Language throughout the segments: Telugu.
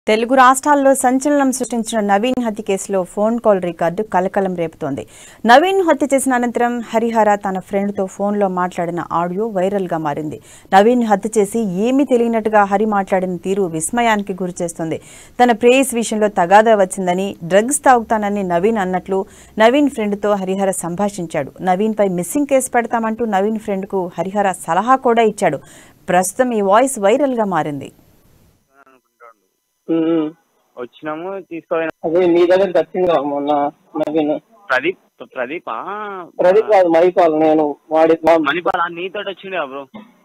తెలుగు రాష్ట్రాల్లో సంచలనం సృష్టించిన నవీన్ హత్య కేసులో ఫోన్ కాల్ రికార్డు కలకలం రేపుతోంది నవీన్ హత్య చేసిన అనంతరం హరిహర తన ఫ్రెండ్తో ఫోన్లో మాట్లాడిన ఆడియో వైరల్గా మారింది నవీన్ హత్య చేసి ఏమీ తెలియనట్టుగా హరి మాట్లాడిన తీరు విస్మయానికి గురిచేస్తుంది తన ప్రేయస్ విషయంలో తగాదా వచ్చిందని డ్రగ్స్ తాగుతానని నవీన్ అన్నట్లు నవీన్ ఫ్రెండ్తో హరిహర సంభాషించాడు నవీన్పై మిస్సింగ్ కేసు పెడతామంటూ నవీన్ ఫ్రెండ్కు హరిహర సలహా కూడా ఇచ్చాడు ప్రస్తుతం ఈ వాయిస్ వైరల్గా మారింది అనుకుంటాడు ఉమ్. వచ్చినాము తీసుకోపోయినా అదే మీ దగ్గరికి వచ్చింది కదా మొన్న నవీన్ ప్రదీప్ ప్రదీపా ప్రదీప్ కాదు మైకాల్ నేను వాడి మా- మణిపాల్ నీతోటి వచ్చింది బ్రో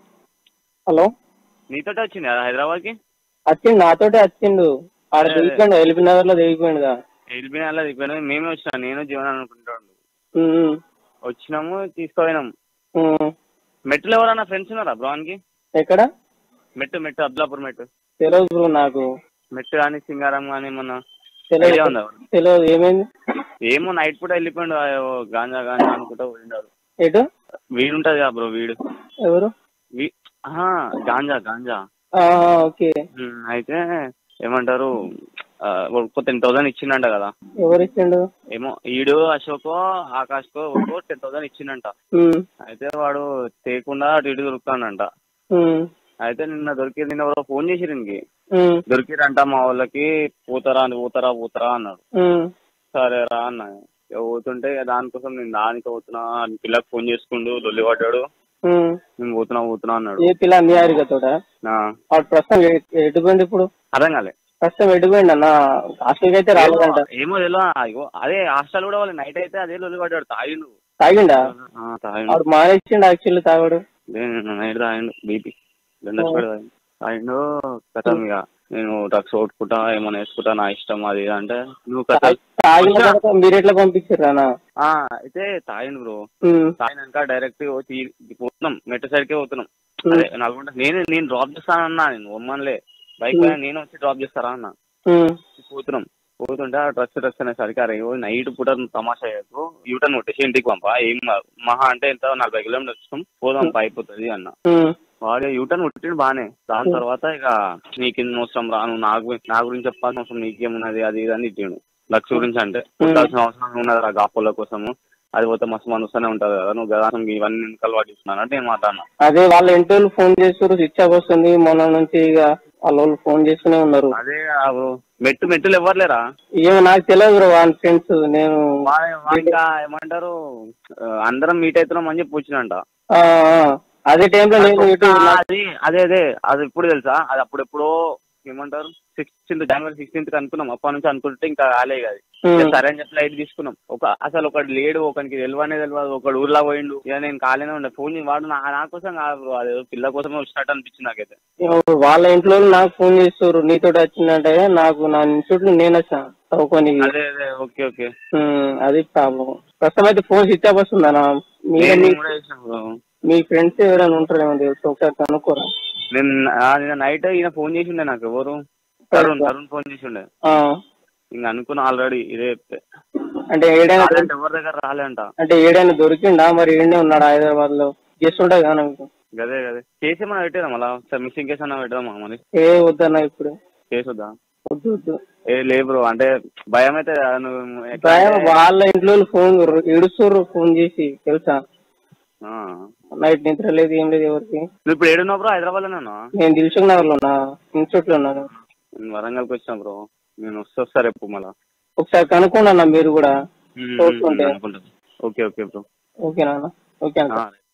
హలో నీతోటి వచ్చింది హైదరాబాద్ కి వచ్చిండు నాతోటే వచ్చిండు ఆడ అదే. దిగిపోయిండు ఎల్బీ నగర్ లో దిగిపోయిండుగా వెళ్ళిపోయిన అలా దిగిపోయినా మేమే వచ్చినా నేను జీవన్ అనుకుంటాడు ఉమ్. వచ్చినాము తీసుకోపోయినాం ఉమ్. మెట్లు ఎవరన్నా ఫ్రెండ్స్ ఉన్నారా బ్రో అనికి ఎక్కడ మెట్టు మెట్టు అబ్దులాపూర్ మెట్టు తెలియదు బ్రో నాకు మెట్టు కానీ సింగారం కానీ మొన్న తెలియదు ఐడియా ఉందా తెలియదు ఏమైంది ఏమో నైట్ పూట వెళ్ళిపోయాడు ఆ ఓ గాంజా గాంజా అనుకుంటా పోయినాడు ఎటు వీడు ఉంటది కదా బ్రో వీడు ఎవరు వీ ఆహా, గాంజా గాంజా ఆ, ఓకే ఉమ్, అయితే ఏమంటారు ఆ, ఒక టెన్ థౌసండ్ ఇచ్చిండంట కదా ఎవరు ఇచ్చిండు ఏమో ఈడు అశోక్ ఆకాష్ కో ఒక టెన్ థౌసండ్ ఇచ్చిండంట ఉమ్. అయితే వాడు తేకుండా అటు ఇటు దొరుకుతాడంట ఉమ్. అయితే నిన్న దొరికి నిన్న ఎవరో ఫోన్ చేసి ఇంకి ఉమ్. దొరికిరంట మా వాళ్ళకి పోతారా అని పోతారా పోతారా అన్నాడు ఉమ్. సరే రా అన్న ఇక పోతుంటే ఇక దానికోసం నేను దానికి పోతున్నా అని పిల్లకి ఫోన్ చేసుకుంటూ లొల్లి పడ్డాడు ఉమ్. నేను పోతున్నా పోతున్నా అన్నాడు ఏ పిల్ల నిహారిక తోట నా వాడు ప్రస్తుతం ఎ- ఎటుపోయింది ఇప్పుడు అర్థం కాలే ప్రస్తుతం ఎటుపోయింది అన్న హాస్టల్కి అయితే రాలేదంట ఏమో తెలియదు ఇగో అదే హాస్టల్ కూడా వాళ్ళు నైట్ అయితే అదే లొల్లి పడ్డాడు తాగిండు తాగిండా ఆ, తాగిండు వాడు మానేసిండు యాక్చువల్లీ తాగాడు నేను నైట్ తాగిండు బీపీ రెండు తాగిండు తాగిండు కథం ఇక నేను డ్రగ్స్ కొట్టుకుంటా ఏమైనా వేసుకుంటా నా ఇష్టం అది ఇది అంటే నువ్వు కథ తాగిన తర్వాత మీరు ఎట్లా పంపించారు అన్న ఆ, అయితే తాగిండు బ్రో ఉమ్. తాగినాక డైరెక్ట్ పోతున్నాం మెట్రో సైడ్ కే పోతున్నాం అదే నల్గొండ నేను నేను డ్రాప్ చేస్తానన్నా నేను ఒమ్మన్లే బైక్ పైన నేను వచ్చి డ్రాప్ చేస్తారా అన్న ఉమ్. పోతున్నాం పోతుంటే ఆ డ్రగ్స్ డ్రగ్స్ అనేసరికి అరే ఓ నైట్ పూట తమాషా చేయకు యూటర్న్ కొట్టేసి ఇంటికి పంపా ఏం కాదు. మహా అంటే ఎంత నలభై కిలోమీటర్స్ వస్తాం పోదాం పా, అయిపోతుంది అన్న ఉమ్. వాడు యూటర్న్ కొట్టిండు బానే దాని తర్వాత ఇక నీకేం అవసరం రా నువ్వు నాకు నా గురించి చెప్పాల్సిన అవసరం నీకేమున్నది అది ఇది అని ఇచ్చిండు లక్ష గురించి అంటే కొట్టాల్సిన అవసరం ఉన్నది రా గాపోల కోసము అది పోతే మస్తు మనసునే ఉంటది కదా నువ్వు గదా ఇవన్నీ ఎందుకు అలవాటు ఇస్తున్నాను అంటే నేను మాట్లాడినా అదే వాళ్ళ ఇంటి వాళ్ళు ఫోన్ చేస్తారు స్విచ్ ఆఫ్ వస్తుంది మొన్న నుంచి ఇక వాళ్ళ వాళ్ళు ఫోన్ చేస్తూనే ఉన్నారు అదే ఆ బ్రో మెట్టు మెట్టులు ఎవ్వరులేరా ఏమో నాకు తెలియదు బ్రో వాళ్ళ ఫ్రెండ్స్ నేను వా- వా- ఇంకా ఏమంటారు ఆ, అందరం మీట్ అవుతున్నాం అని చెప్పి వచ్చినంట ఆ, ఆ, అదే టైంలో నేను ఇటు ఆ, అది అదే అదే అది ఎప్పుడు తెలుసా అది అప్పుడెప్పుడో ఏమంటారు సిక్స్టీన్త్ జనవరి సిక్స్టీన్త్ అనుకున్నాం అప్పటి నుంచి అనుకుంటే ఇంకా రాలే అది ఉమ్. సరే అని చెప్పి లైట్ తీసుకున్నాం ఒక అసలు ఒకటి లేడు ఒకరికి తెలియనే తెలియదు ఒకడు ఊర్లో పోయిండు ఇక నేను ఖాళీనే ఉండే ఫోన్ చేసి వాడు నా నా కోసం కాదు bro. అదే పిల్ల కోసమే వచ్చినట్టు అనిపించింది నాకైతే ఏమో వాళ్ళ ఇంట్లో వాళ్ళు నాకు ఫోన్ చేస్తారు నీతో వచ్చిందంటే నాకు నా ఇన్స్టిట్యూట్ నేను వచ్చా చదువుకోనికి అదే అదే ఓకే ఓకే ఉమ్, అది ప్రాబ్లం ప్రస్తుతం అయితే ఫోన్ స్విచ్ ఆఫ్ వస్తుందనా మీరే నేను మీ- కూడా చేసిన bro. మీ ఫ్రెండ్స్ ఎవరైనా ఉంటారేమో తెలుసు ఒకసారి కనుక్కోరా నేను ఆ, నిన్న నైట్ ఈయన ఫోన్ చేసిండే నాకు ఎవరు తరుణ్ తరుణ్ ఫోన్ చేసిండే ఆ, ఇంకా అనుకున్నా ఆల్రెడీ ఇదే చెప్తే అంటే ఏడైనా రాలేంట ఎవరి దగ్గర రాలేంట అంటే ఏడైనా దొరికిండా మరి ఏడే ఉన్నాడు హైదరాబాద్ లో చేస్తుంటా కదా నాకు గదే గదే కేసు ఏమైనా పెట్టారా మళ్ళా ఒకసారి మిస్సింగ్ కేసు అన్నా పెడదామా మరి ఏ వద్దన్నా ఇప్పుడు కేసు వద్దా వద్దు వద్దు ఏ లే బ్రో అంటే భయం అయితే కదా నువ్వు ఎట్లా భయం అంటే- వాళ్ళ ఇంట్లో వాళ్ళు ఫోన్ ఏడుస్తారు ఫోన్ చేసి తెలుసా ఆ. నైట్ నిద్ర లేదు ఏం లేదు ఎవరికి నువ్వు ఇప్పుడు ఏడున్నావు బ్రో హైదరాబాద్ లోనే ఉన్నావా నేను దిల్సుఖ్ నగర్ లో ఉన్నా ఇన్స్టిట్యూట్ లో ఉన్నాను నేను వరంగల్కి వచ్చిన బ్రో నేను వస్తా వస్తా రేపు మళ్ళా ఒకసారి కనుక్కోండి అన్న మీరు కూడా చూస్తుంటే. అనుకుంటా ఓకే ఓకే బ్రో ఓకేనా అన్న ఓకే అన్న ఆ,